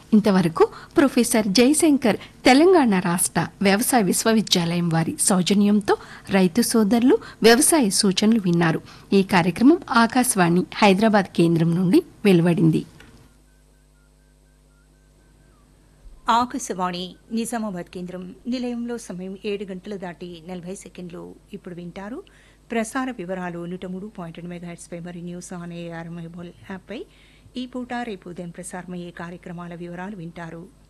ఇంతవరకు ప్రొఫెసర్ జయశంకర్ తెలంగాణ రాష్ట్ర వ్యవసాయ విశ్వవిద్యాలయం వారి సౌజన్యంతో రైతు సోదరులు వ్యవసాయ సూచనలు విన్నారు ఈ కార్యక్రమం ఆకాశవాణి హైదరాబాద్ కేంద్రం నుండి వెలువడింది ఆకాశవాణి నిజామాబాద్ కేంద్రం నిలయంలో సమయం ఏడు గంటలు దాటి నలభై సెకండ్లు ఇప్పుడు వింటారు ప్రసార వివరాలు నూట మూడు పాయింట్ రెండు మెగాహెట్స్పై మరియు న్యూస్ ఆన్ ఏఆర్ మొబైల్ యాప్పై ఈ పూట రేపు ఉదయం ప్రసారమయ్యే కార్యక్రమాల వివరాలు వింటారు